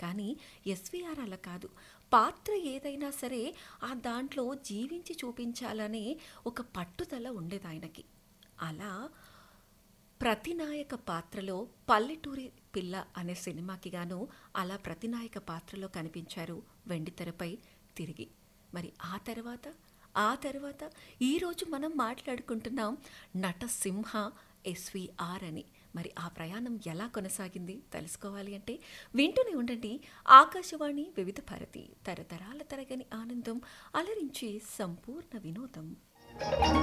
కానీ ఎస్వీఆర్ అలా కాదు పాత్ర ఏదైనా సరే ఆ దాంట్లో జీవించి చూపించాలనే ఒక పట్టుదల ఉండేది ఆయనకి అలా ప్రతినాయక పాత్రలో పల్లెటూరి పిల్ల అనే సినిమాకి గాను అలా ప్రతినాయక పాత్రలో కనిపించారు వెండితెరపై తిరిగి మరి ఆ తర్వాత ఆ తర్వాత ఈరోజు మనం మాట్లాడుకుంటున్నాం నటసింహ ఎస్విఆర్ అని మరి ఆ ప్రయాణం ఎలా కొనసాగింది తెలుసుకోవాలి అంటే వింటూనే ఉండండి ఆకాశవాణి వివిధ భారతి తరతరాల తరగని ఆనందం అలరించి సంపూర్ణ వినోదం